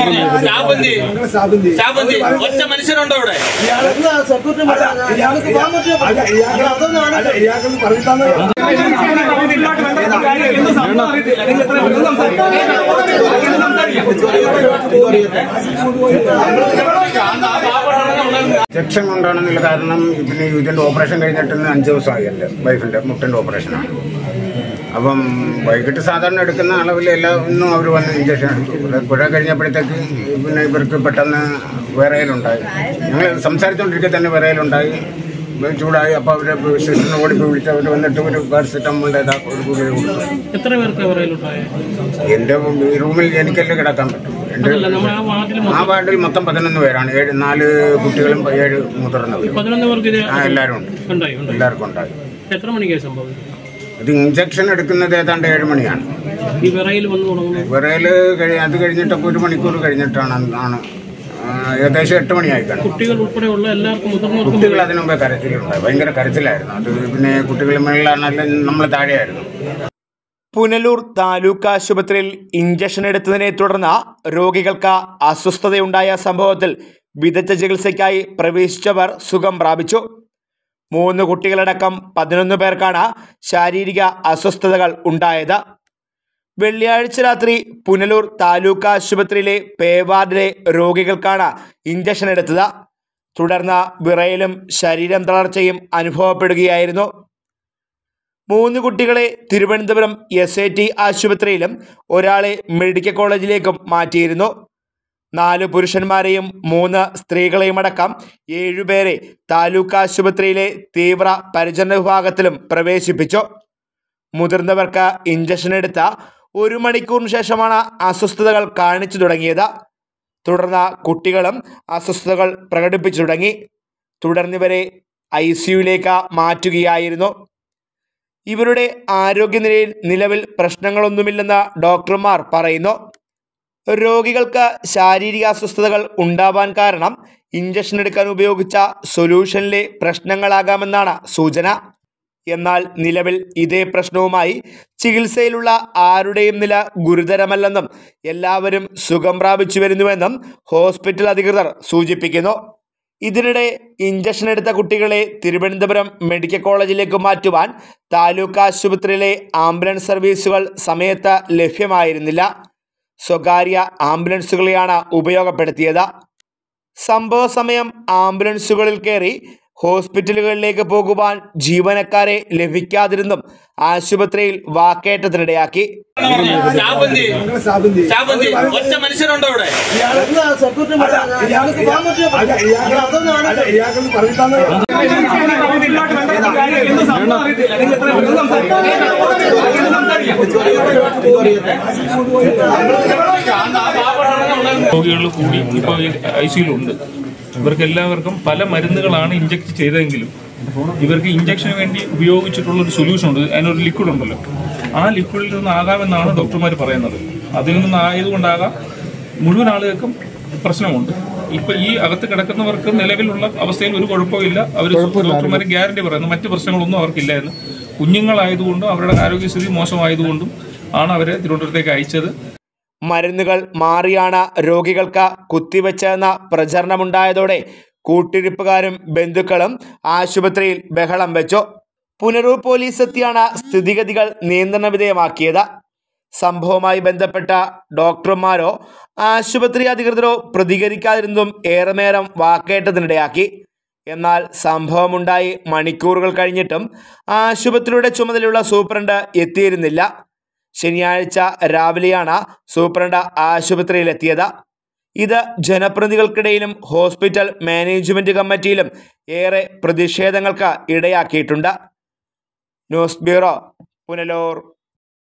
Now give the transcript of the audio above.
സ്റ്റാഫെന്തി സ്റ്റാഫെന്തി ഒറ്റ മനുഷ്യനുണ്ടോ ഇവിടെ ഇഞ്ചക്ഷൻ കൊണ്ടാണെന്നുള്ള കാരണം പിന്നെ ഇതിന്റെ ഓപ്പറേഷൻ കഴിഞ്ഞിട്ട് ഇന്ന് അഞ്ച് ദിവസമായി എൻ്റെ വൈഫിന്റെ മുട്ടിന്റെ ഓപ്പറേഷനാണ് അപ്പം വൈകിട്ട് സാധാരണ എടുക്കുന്ന അളവിൽ എല്ലാം ഒന്നും അവർ വന്ന് ഇഞ്ചക്ഷൻ എടുത്തു ഇവിടെ പുഴ കഴിഞ്ഞപ്പോഴത്തേക്ക് പിന്നെ ഇവർക്ക് പെട്ടെന്ന് വിറയലുണ്ടായി ഞങ്ങൾ സംസാരിച്ചുകൊണ്ടിരിക്കെ തന്നെ വിറയലുണ്ടായി ഇവർ ചൂടായി അപ്പോൾ അവരെ സിസ്റ്ററിനെ ഓടി പോയി വിളിച്ച് അവർ വന്നിട്ട് ഒരു പാരസെറ്റമോളിൻ്റെ ഒരു ഗുളിക കൊടുത്തു എത്ര പേർക്ക് വിറയിലുണ്ടായത് എൻ്റെ റൂമിൽ എനിക്കല്ലേ കിടക്കാൻ പറ്റും എൻ്റെ അല്ല നമ്മൾ ആ വാർഡിൽ ആ വാർഡിൽ മൊത്തം പതിനൊന്ന് പേരാണ് ഏഴ് നാല് കുട്ടികളും ഏഴ് മുതിർന്നവരും പതിനൊന്ന് പേർക്ക് ഇത് ആ എല്ലാവരും ഉണ്ട് ഉണ്ടായി ഉണ്ടായി എല്ലാവർക്കും ഉണ്ടായി എത്ര മണിക്കാണ് സംഭവം ഇത് ഇഞ്ചക്ഷൻ എടുക്കുന്നത് ഏതാണ്ട് ഏഴ് മണിയാണ് ഈ വിറയിൽ വന്നു തുടങ്ങുന്നത് വിറയല് കഴി അത് കഴിഞ്ഞിട്ടൊക്കെ ഒരു മണിക്കൂർ കഴിഞ്ഞിട്ടാണ് ആണ് ആ, ഏകദേശം എട്ട് മണിയായി കാണും കുട്ടികൾ ഉൾപ്പെടെയുള്ള എല്ലാവർക്കും മുതിർന്നവർക്കും കുട്ടികൾ അതിനു മുമ്പേ കരച്ചിലുണ്ടായി ഭയങ്കര കരച്ചിലായിരുന്നു അത് പിന്നെ കുട്ടികൾ മേളിലാണെങ്കിലും നമ്മൾ താഴെയായിരുന്നു പുനലൂർ താലൂക്ക് ആശുപത്രിയിൽ ഇഞ്ചക്ഷൻ എടുത്തതിനെ തുടർന്ന് രോഗികൾക്ക് അസ്വസ്ഥതയുണ്ടായ സംഭവത്തിൽ വിദഗ്ധ ചികിത്സയ്ക്കായി പ്രവേശിച്ചവർ സുഖം പ്രാപിച്ചു മൂന്ന് കുട്ടികളടക്കം പതിനൊന്ന് പേർക്കാണ് ശാരീരിക അസ്വസ്ഥതകൾ ഉണ്ടായത് വെള്ളിയാഴ്ച രാത്രി പുനലൂർ താലൂക്ക് ആശുപത്രിയിലെ പേവാർഡിലെ രോഗികൾക്കാണ് ഇഞ്ചക്ഷൻ എടുത്തത് തുടർന്ന് വിറയലും ശരീരം തളർച്ചയും അനുഭവപ്പെടുകയായിരുന്നു മൂന്ന് കുട്ടികളെ തിരുവനന്തപുരം എസ് ഐ ടി ആശുപത്രിയിലും ഒരാളെ മെഡിക്കൽ കോളേജിലേക്കും മാറ്റിയിരുന്നു നാല് പുരുഷന്മാരെയും മൂന്ന് സ്ത്രീകളെയും അടക്കം ഏഴുപേരെ താലൂക്ക് ആശുപത്രിയിലെ തീവ്ര പരിചരണ വിഭാഗത്തിലും പ്രവേശിപ്പിച്ചു മുതിർന്നവർക്ക് ഇഞ്ചക്ഷൻ എടുത്ത ഒരു മണിക്കൂറിന് ശേഷമാണ് അസ്വസ്ഥതകൾ കാണിച്ചു തുടങ്ങിയത് തുടർന്ന് കുട്ടികളും അസ്വസ്ഥതകൾ പ്രകടിപ്പിച്ചു തുടങ്ങി തുടർന്നിവരെ ഐ സിയുയിലേക്ക് മാറ്റുകയായിരുന്നു ഇവരുടെ ആരോഗ്യനിലയിൽ നിലവിൽ പ്രശ്നങ്ങളൊന്നുമില്ലെന്ന് ഡോക്ടർമാർ പറയുന്നു രോഗികൾക്ക് ശാരീരിക അസ്വസ്ഥതകൾ ഉണ്ടാവാൻ കാരണം ഇഞ്ചക്ഷൻ എടുക്കാൻ ഉപയോഗിച്ച സൊല്യൂഷനിലെ പ്രശ്നങ്ങളാകാമെന്നാണ് സൂചന എന്നാൽ നിലവിൽ ഇതേ പ്രശ്നവുമായി ചികിത്സയിലുള്ള ആരുടെയും നില ഗുരുതരമല്ലെന്നും എല്ലാവരും സുഖം പ്രാപിച്ചു വരുന്നുവെന്നും ഹോസ്പിറ്റൽ അധികൃതർ സൂചിപ്പിക്കുന്നു ഇതിനിടെ ഇഞ്ചക്ഷൻ എടുത്ത കുട്ടികളെ തിരുവനന്തപുരം മെഡിക്കൽ കോളേജിലേക്ക് മാറ്റുവാൻ താലൂക്ക് ആശുപത്രിയിലെ ആംബുലൻസ് സർവീസുകൾ സമയത്ത് ലഭ്യമായിരുന്നില്ല സ്വകാര്യ ആംബുലൻസുകളെയാണ് ഉപയോഗപ്പെടുത്തിയത് സംഭവ സമയം ആംബുലൻസുകളിൽ കയറി ഹോസ്പിറ്റലുകളിലേക്ക് പോകുവാൻ ജീവനക്കാരെ ലഭിക്കാതിരുന്നും ആശുപത്രിയിൽ വാക്കേറ്റത്തിനിടയാക്കി സ്റ്റാഫെന്തി സ്റ്റാഫെന്തി ഒറ്റ മനുഷ്യനുണ്ടോ ഇവിടെ രോഗികൾ കൂടി ഇപ്പോൾ ഐ സിയിലുണ്ട് ഇവർക്ക് എല്ലാവർക്കും പല മരുന്നുകളാണ് ഇഞ്ചക്ട് ചെയ്തതെങ്കിലും ഇവർക്ക് ഇഞ്ചക്ഷന് വേണ്ടി ഉപയോഗിച്ചിട്ടുള്ള ഒരു സൊല്യൂഷൻ ഉണ്ട് അതിനൊരു ലിക്വിഡ് ഉണ്ടല്ലോ ആ ലിക്വിഡിൽ നിന്നാകാമെന്നാണ് ഡോക്ടർമാർ പറയുന്നത് അതിൽ നിന്നായതുകൊണ്ടാകാം മുഴുവൻ ആളുകൾക്കും പ്രശ്നമുണ്ട് ഇപ്പൊ ഈ അകത്ത് കിടക്കുന്നവർക്ക് നിലവിലുള്ള അവസ്ഥയിൽ ഒരു കുഴപ്പമില്ല അവർ ഡോക്ടർമാർ ഗ്യാരണ്ടി പറയുന്നു മറ്റു പ്രശ്നങ്ങളൊന്നും അവർക്കില്ല എന്ന് കുഞ്ഞുങ്ങളായതുകൊണ്ടും അവരുടെ ആരോഗ്യസ്ഥിതി മോശമായതുകൊണ്ടും ആണ് അവരെ തിരുവനന്തപുരത്തേക്ക് അയച്ചത് മരുന്നുകൾ മാറിയാണ് രോഗികൾക്ക് കുത്തിവെച്ചതെന്ന പ്രചരണമുണ്ടായതോടെ കൂട്ടിരിപ്പുകാരും ബന്ധുക്കളും ആശുപത്രിയിൽ ബഹളം വെച്ചു പുനരൂർ പോലീസ് എത്തിയാണ് സ്ഥിതിഗതികൾ നിയന്ത്രണ വിധേയമാക്കിയത് സംഭവവുമായി ബന്ധപ്പെട്ട ഡോക്ടർമാരോ ആശുപത്രി അധികൃതരോ പ്രതികരിക്കാതിരുന്നതും ഏറെ നേരം വാക്കേറ്റത്തിനിടയാക്കി എന്നാൽ സംഭവമുണ്ടായി മണിക്കൂറുകൾ കഴിഞ്ഞിട്ടും ആശുപത്രിയുടെ ചുമതലയുള്ള സൂപ്രണ്ട് എത്തിയിരുന്നില്ല ശനിയാഴ്ച രാവിലെയാണ് സൂപ്രണ്ട് ആശുപത്രിയിലെത്തിയത് ഇത് ജനപ്രതിനിധികൾക്കിടയിലും ഹോസ്പിറ്റൽ മാനേജ്മെന്റ് കമ്മിറ്റിയിലും ഏറെ പ്രതിഷേധങ്ങൾക്ക് ഇടയാക്കിയിട്ടുണ്ട് ന്യൂസ് ബ്യൂറോ പുനലൂർ